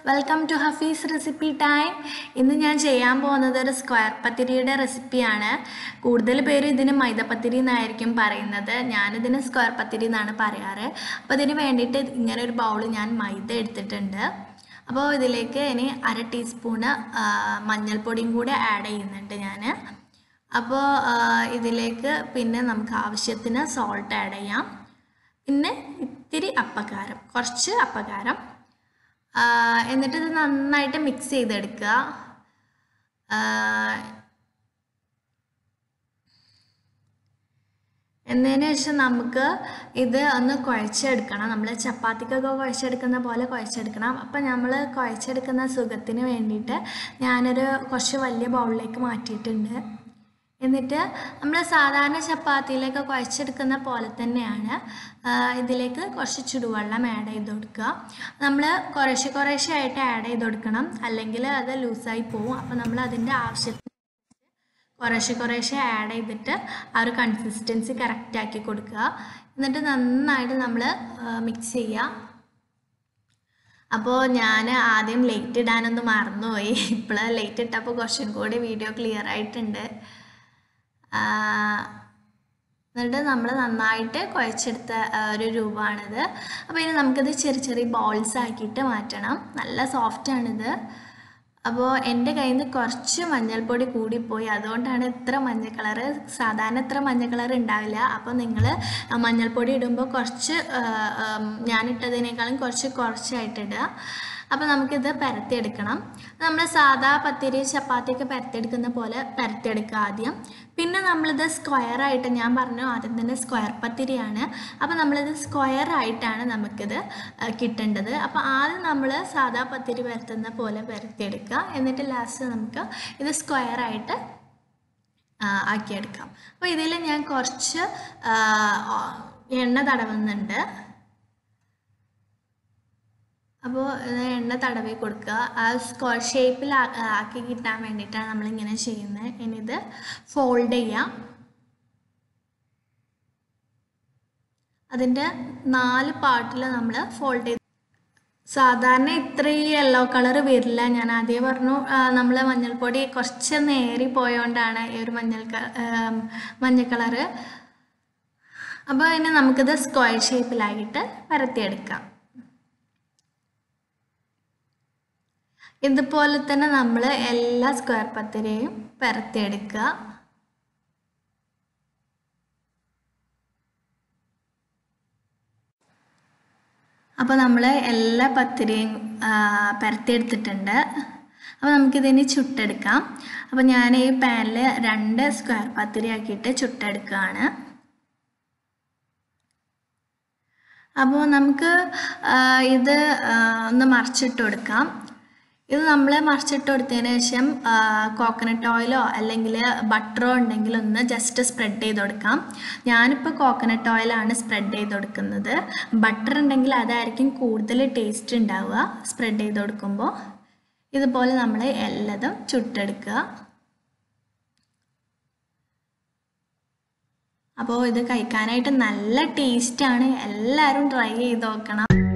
welcome to Hafeez recipe time ഇന്ന് ഞാൻ ചെയ്യാൻ പോകുന്നത് ഒരു സ്ക്വയർ പത്തിരിയുടെ റെസിപ്പിയാണ് കൂടുതൽ പേര് ഇതിന് മൈദപ്പത്തിരി എന്നായിരിക്കും പറയുന്നത് ഞാനിതിന് സ്ക്വയർ പത്തിരി എന്നാണ് പറയാറ് അപ്പോൾ ഇതിന് വേണ്ടിയിട്ട് ഇങ്ങനെ ഒരു ബൗൾ ഞാൻ മൈദ എടുത്തിട്ടുണ്ട് അപ്പോൾ ഇതിലേക്ക് ഇനി അര ടീസ്പൂണ് ആ, മഞ്ഞൾപ്പൊടിയും കൂടെ ആഡ് ചെയ്യുന്നുണ്ട് ഞാൻ അപ്പോൾ ആ, ഇതിലേക്ക് പിന്നെ നമുക്ക് ആവശ്യത്തിന് സോൾട്ട് ആഡ് ചെയ്യാം പിന്നെ ഇത്തിരി അപ്പക്കാരം കുറച്ച് അപ്പക്കാരം ആ, എന്നിട്ട് ഇത് നന്നായിട്ട് മിക്സ് ചെയ്തെടുക്കുക ആ, എന്നതിന് ശേഷം നമുക്ക് ഇത് ഒന്ന് കുഴച്ചെടുക്കണം നമ്മൾ ചപ്പാത്തിക്കൊക്കെ കുഴച്ചെടുക്കുന്ന പോലെ കുഴച്ചെടുക്കണം അപ്പം നമ്മൾ കുഴച്ചെടുക്കുന്ന സുഖത്തിന് വേണ്ടിയിട്ട് ഞാനൊരു കുറച്ച് വലിയ ബൗളിലേക്ക് മാറ്റിയിട്ടുണ്ട് എന്നിട്ട് നമ്മൾ സാധാരണ ചപ്പാത്തിയിലൊക്കെ കുഴച്ചെടുക്കുന്ന പോലെ തന്നെയാണ് ആ, ഇതിലേക്ക് കുറച്ച് ചുടുവെള്ളം ആഡ് ചെയ്ത് കൊടുക്കുക നമ്മൾ കുറേശ്ശെ കുറേശ്ശെ ആയിട്ട് ആഡ് ചെയ്ത് കൊടുക്കണം അല്ലെങ്കിൽ അത് ലൂസായി പോവും അപ്പോൾ നമ്മൾ അതിൻ്റെ ആവശ്യത്തിന് കുറേശ്ശെ കുറേശ്ശെ ആഡ് ചെയ്തിട്ട് ആ ഒരു കൺസിസ്റ്റൻസി കറക്റ്റ് ആക്കി കൊടുക്കുക എന്നിട്ട് നന്നായിട്ട് നമ്മൾ മിക്സ് ചെയ്യുക അപ്പോൾ ഞാൻ ആദ്യം ലേറ്റ് ഇടാനൊന്ന് മറന്നുപോയി ഇപ്പോൾ ലേറ്റ് ഇട്ടപ്പോൾ കുറച്ചും കൂടി വീഡിയോ ക്ലിയർ ആയിട്ടുണ്ട് ആ, എന്നിട്ട് നമ്മൾ നന്നായിട്ട് കുഴച്ചെടുത്ത ആ, ഒരു രൂപമാണിത് അപ്പോൾ ഇനി നമുക്കിത് ചെറിയ ചെറിയ ബോൾസ് ആക്കിയിട്ട് മാറ്റണം നല്ല സോഫ്റ്റാണിത് അപ്പോൾ എൻ്റെ കയ്യിൽ നിന്ന് കുറച്ച് മഞ്ഞൾപ്പൊടി കൂടിപ്പോയി അതുകൊണ്ടാണ് ഇത്ര മഞ്ഞ കളറ് സാധാരണ ഇത്ര മഞ്ഞ കളർ ഉണ്ടാവില്ല അപ്പോൾ നിങ്ങൾ മഞ്ഞൾപ്പൊടി ഇടുമ്പോൾ കുറച്ച് ആ, ആം, ഞാനിട്ടതിനേക്കാളും കുറച്ച് കുറച്ചായിട്ടിടുക അപ്പോൾ നമുക്കിത് പരത്തിയെടുക്കണം നമ്മൾ സാധാ പത്തിരി ചപ്പാത്തിയൊക്കെ പരത്തിയെടുക്കുന്ന പോലെ പരത്തിയെടുക്കുക ആദ്യം പിന്നെ നമ്മളിത് സ്ക്വയർ ആയിട്ട് ഞാൻ പറഞ്ഞു ആദ്യം തന്നെ സ്ക്വയർ പത്തിരിയാണ് അപ്പോൾ നമ്മളിത് സ്ക്വയർ ആയിട്ടാണ് നമുക്കിത് ആ, കിട്ടേണ്ടത് അപ്പോൾ ആദ്യം നമ്മൾ സാധാ പത്തിരി പരത്തുന്ന പോലെ പരത്തിയെടുക്കുക എന്നിട്ട് ലാസ്റ്റ് നമുക്ക് ഇത് സ്ക്വയർ ആയിട്ട് ആ, ആക്കിയെടുക്കാം അപ്പോൾ ഇതിൽ ഞാൻ കുറച്ച് ആ, എണ്ണ തടവുന്നുണ്ട് അപ്പോൾ ഇത് എണ്ണ തടവി കൊടുക്കുക ആ സ്ക്വയർ ഷേപ്പിൽ ആക്കി കിട്ടാൻ വേണ്ടിയിട്ടാണ് നമ്മളിങ്ങനെ ചെയ്യുന്നത് ഇനി ഇത് ഫോൾഡ് ചെയ്യാം അതിൻ്റെ നാല് പാർട്ടിൽ നമ്മൾ ഫോൾഡ് ചെയ്ത് സാധാരണ ഇത്രയും യെല്ലോ കളർ വരില്ല ഞാൻ ആദ്യം പറഞ്ഞു നമ്മൾ മഞ്ഞൾപ്പൊടി കുറച്ച് നേരി പോയോണ്ടാണ് ഈ ഒരു മഞ്ഞൾ ക- ആം, മഞ്ഞ കളറ് അപ്പോൾ ഇനി നമുക്കിത് സ്ക്വയർ ഷേപ്പിലായിട്ട് പരത്തിയെടുക്കാം ഇതുപോലെ തന്നെ നമ്മൾ എല്ലാ സ്ക്വയർ പത്തിരിയും പരത്തിയെടുക്കുക അപ്പോൾ നമ്മൾ എല്ലാ പത്തിരിയും ആ, പരത്തിയെടുത്തിട്ടുണ്ട് അപ്പോൾ നമുക്കിതിനി ചുട്ടെടുക്കാം അപ്പോൾ ഞാൻ ഈ പാനിൽ രണ്ട് സ്ക്വയർ പത്തിരി ആക്കിയിട്ട് ചുട്ടെടുക്കുകയാണ് അപ്പോൾ നമുക്ക് ആ, ഇത് ആ, ഒന്ന് മറിച്ചിട്ട് കൊടുക്കാം ഇത് നമ്മൾ മറിച്ചിട്ട് കൊടുത്തതിന് ശേഷം കോക്കനട്ട് ഓയിലോ അല്ലെങ്കിൽ ബട്ടറോ ഉണ്ടെങ്കിൽ ഒന്ന് ജസ്റ്റ് സ്പ്രെഡ് ചെയ്ത് കൊടുക്കാം ഞാനിപ്പോൾ കോക്കനട്ട് ഓയിലാണ് സ്പ്രെഡ് ചെയ്ത് കൊടുക്കുന്നത് ബട്ടർ ഉണ്ടെങ്കിൽ അതായിരിക്കും കൂടുതൽ ടേസ്റ്റ് ഉണ്ടാവുക സ്പ്രെഡ് ചെയ്ത് കൊടുക്കുമ്പോൾ ഇതുപോലെ നമ്മൾ എല്ലാതും ചുട്ടെടുക്കുക അപ്പോൾ ഇത് കഴിക്കാനായിട്ട് നല്ല ടേസ്റ്റാണ് എല്ലാവരും ട്രൈ ചെയ്ത് നോക്കണം